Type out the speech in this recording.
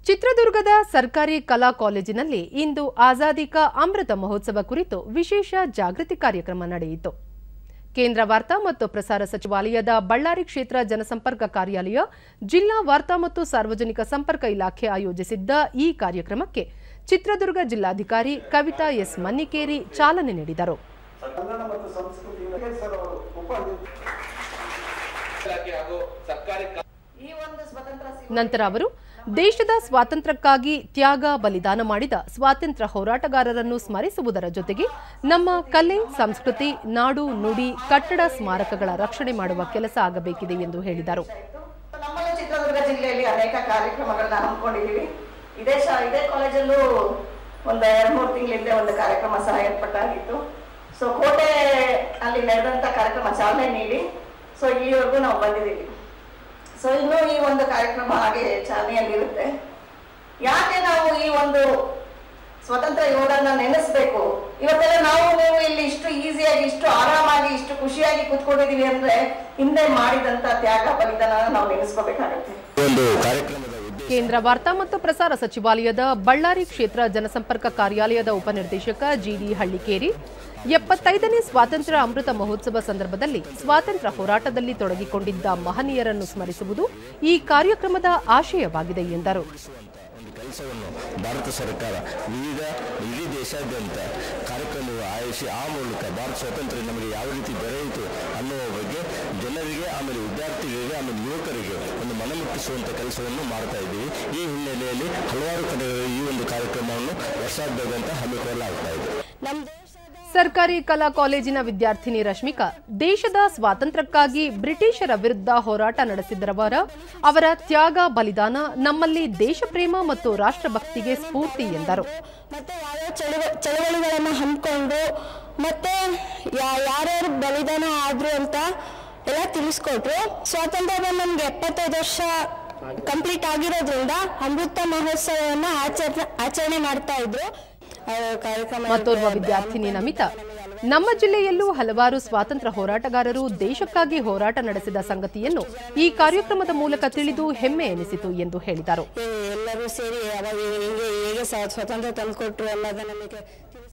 ಚಿತ್ರದುರ್ಗದ ಸರ್ಕಾರಿ ಕಲಾ ಕಾಲೇಜಿನಲ್ಲಿ ಇಂದು ಆಜಾದಿ ಕಾ ಅಮೃತ ಮಹೋತ್ಸವ ಕುರಿತು ವಿಶೇಷ ಜಾಗೃತಿ ಕಾರ್ಯಕ್ರಮ ನಡೆಯಿತು ಕೇಂದ್ರ ವಾರ್ತಾ ಮತ್ತು ಪ್ರಸಾರ ಸಚಿವಾಲಯದ ಬಳ್ಳಾರಿ ಕ್ಷೇತ್ರ ಜನಸಂಪರ್ಕ ಕಾರ್ಯಾಲಯ ಜಿಲ್ಲಾ ವಾರ್ತಾ ಮತ್ತು ಸಾರ್ವಜನಿಕ ಸಂಪರ್ಕ ಇಲಾಖೆ ಆಯೋಜಿಸಿದ್ದ ಈ ಕಾರ್ಯಕ್ರಮಕ್ಕೆ ಚಿತ್ರದುರ್ಗ ಜಿಲ್ಲಾಧಿಕಾರಿ ಕವಿತಾ ಎಸ್ ಮನ್ನಿಕೇರಿ ಚಾಲನೆ ನೀಡಿದರು ಕನ್ನಡ ಮತ್ತು ಸಂಸ್ಕೃತಿ ಇಲಾಖೆ ಸರ್ ಅವರು ಉಪ ಇಲಾಖೆ ಹಾಗೂ ಸರ್ಕಾರಿ ಈ ಒಂದು ಸ್ವತಂತ್ರ ಸಿ- ನಂತರ ಅವರು ದೇಶದ ಸ್ವಾತಂತ್ರ್ಯಕ್ಕಾಗಿ ತ್ಯಾಗ ಬಲಿದಾನ ಮಾಡಿದ ಸ್ವಾತಂತ್ರ್ಯ ಹೋರಾಟಗಾರರನ್ನು ಸ್ಮರಿಸುವುದರ ಜೊತೆಗೆ ನಮ್ಮ ಕಲೆ ಸಂಸ್ಕೃತಿ ನಾಡು ನುಡಿ ಕಟ್ಟಡ ಸ್ಮಾರಕಗಳ ರಕ್ಷಣೆ ಮಾಡುವ ಕೆಲಸ ಆಗಬೇಕಿದೆ ಎಂದು ಹೇಳಿದರು ಆಯ್ತು. ನಮ್ಮಲ್ಲೂ ಚಿತ್ರದುರ್ಗ ಜಿಲ್ಲೆಯಲ್ಲಿ ಅನೇಕ ಕಾರ್ಯಕ್ರಮಗಳನ್ನ ಹಮ್ಮಿಕೊಂಡಿದ್ದೀವಿ ಇದೇ ಶಾ ಇದೇ ಕಾಲೇಜಲ್ಲೂ ಒಂದು ಎರಡು ಮೂರು ತಿಂಗಳ ಹಿಂದೆ ಒಂದು ಕಾರ್ಯಕ್ರಮ ಸಹ ಏರ್ಪಟ್ಟಾಗಿತ್ತು ಸೊ ಕೋಟೆ ಅಲ್ಲಿ ನಡೆದಂತ ಕಾರ್ಯಕ್ರಮ ಚಾಲನೆ ನೀಡಿ ಸೊ ಇಲ್ಲಿವರೆಗೂ ನಾವು ಬಂದಿದ್ದೀವಿ ಸೊ ಇನ್ನೂ ಈ ಒಂದು ಕಾರ್ಯಕ್ರಮ ಹಾಗೆ ಚಾಲನೆಯಲ್ಲಿರುತ್ತೆ ಯಾಕೆ ನಾವು ಈ ಒಂದು ಸ್ವತಂತ್ರ ಯೋಧರನ್ನ ನೆನೆಸ್ಬೇಕು ಇವತ್ತೆಲ್ಲ ನಾವು ನೀವು ಇಲ್ಲಿ ಇಷ್ಟು ಈಸಿಯಾಗಿ ಇಷ್ಟು ಆರಾಮಾಗಿ ಇಷ್ಟು ಖುಷಿಯಾಗಿ ಕೂತ್ಕೊಂಡಿದೀವಿ ಅಂದ್ರೆ ಹಿಂದೆ ಮಾಡಿದಂತ ತ್ಯಾಗ ಬಲಿದಾನ ನಾವು ನೆನೆಸ್ಕೋಬೇಕಾಗತ್ತೆ ಒಂದು ಕಾರ್ಯಕ್ರಮದ ಉದ್ದೇಶ ಕೇಂದ್ರ ವಾರ್ತಾ ಮತ್ತು ಪ್ರಸಾರ ಸಚಿವಾಲಯದ ಬಳ್ಳಾರಿ ಕ್ಷೇತ್ರ ಜನಸಂಪರ್ಕ ಕಾರ್ಯಾಲಯದ ಉಪನಿರ್ದೇಶಕ ಜಿಡಿ ಹಳ್ಳಿಕೇರಿ ಎಪ್ಪತ್ತೈದನೇ ಸ್ವಾತಂತ್ರ್ಯ ಅಮೃತ ಮಹೋತ್ಸವ ಸಂದರ್ಭದಲ್ಲಿ ಸ್ವಾತಂತ್ರ್ಯ ಹೋರಾಟದಲ್ಲಿ ತೊಡಗಿಕೊಂಡಿದ್ದ ಮಹನೀಯರನ್ನು ಸ್ಮರಿಸುವುದು ಈ ಕಾರ್ಯಕ್ರಮದ ಆಶಯವಾಗಿದೆ ಎಂದರು ಒಂದು ಕೆಲಸವನ್ನು ಭಾರತ ಸರ್ಕಾರ ವಿವಿಧ ಇಡೀ ದೇಶಾದ್ಯಂತ ಕಾರ್ಯಕ್ರಮಗಳು ಆಯೋಜಿಸಿ ಆ ಮೂಲಕ ಭಾರತ ಸ್ವಾತಂತ್ರ್ಯ ನಮಗೆ ಯಾವ ರೀತಿ ದೊರೆಯಿತು ಅನ್ನುವ ಬಗ್ಗೆ ಜನರಿಗೆ ಆಮೇಲೆ ವಿದ್ಯಾರ್ಥಿಗಳಿಗೆ ಆಮೇಲೆ ಯುವಕರಿಗೆ ಒಂದು ಮನಮುಟ್ಟಿಸುವಂಥ ಕೆಲಸವನ್ನು ಮಾಡ್ತಾ ಇದ್ದೀವಿ ಈ ಹಿನ್ನೆಲೆಯಲ್ಲಿ ಹಲವಾರು ಕಡೆಗಳಲ್ಲಿ ಈ ಒಂದು ಕಾರ್ಯಕ್ರಮವನ್ನು ವರ್ಷಾದ್ಯಂತ ಹಮ್ಮಿಕೊಳ್ಳಲಾಗ್ತಾ ಇದೆ ಸರ್ಕಾರಿ ಕಲಾ ಕಾಲೇಜಿನ ವಿದ್ಯಾರ್ಥಿನಿ ರಶ್ಮಿಕಾ ದೇಶದ ಸ್ವಾತಂತ್ರ್ಯಕ್ಕಾಗಿ ಬ್ರಿಟಿಷರ ವಿರುದ್ಧ ಹೋರಾಟ ನಡೆಸಿದರವರ ಅವರ ತ್ಯಾಗ ಬಲಿದಾನ ನಮ್ಮಲ್ಲಿ ದೇಶಪ್ರೇಮ ಮತ್ತು ರಾಷ್ಟ್ರಭಕ್ತಿಗೆ ಸ್ಫೂರ್ತಿ ಎಂದರು ಮತ್ತೆ ಯಾವ್ಯಾವ ಚಳುವ ಚಳವಳಿಗಳನ್ನ ಹಮ್ಮಿಕೊಂಡು ಮತ್ತೆ ಯಾ- ಯಾರ್ಯಾರು ಬಲಿದಾನ ಆದ್ರು ಅಂತ ಎಲ್ಲ ತಿಳಿಸ್ಕೊಟ್ರು ಸ್ವಾತಂತ್ರ್ಯ ಬಂದು ನಮ್ಗೆ ಎಪ್ಪತ್ತೈದು ವರ್ಷ ಕಂಪ್ಲೀಟ್ ಆಗಿರೋದ್ರಿಂದ ಅಮೃತ ಮಹೋತ್ಸವವನ್ನ ಆಚರಣೆ ಆಚರಣೆ ಮಾಡ್ತಾ ಇದ್ರು ಆ ಕಾರ್ಯಕ್ರಮ ಮತ್ತೋರ್ವ ವಿದ್ಯಾರ್ಥಿನಿ ನಮಿತಾ ನಮ್ಮ ಜಿಲ್ಲೆಯಲ್ಲೂ ಹಲವಾರು ಸ್ವಾತಂತ್ರ್ಯ ಹೋರಾಟಗಾರರು ದೇಶಕ್ಕಾಗಿ ಹೋರಾಟ ನಡೆಸಿದ ಸಂಗತಿಯನ್ನು ಈ ಕಾರ್ಯಕ್ರಮದ ಮೂಲಕ ತಿಳಿದು ಹೆಮ್ಮೆ ಎನಿಸಿತು ಎಂದು ಹೇಳಿದರು ಎಲ್ಲರೂ ಸೇರಿ ಅವಾಗ ಹೇಗೆ ಹೇಗೆ ಸ್ವ- ಸ್ವತಂತ್ರ ತಂದುಕೊಟ್ರು ಅನ್ನೋದು ನಮಗೆ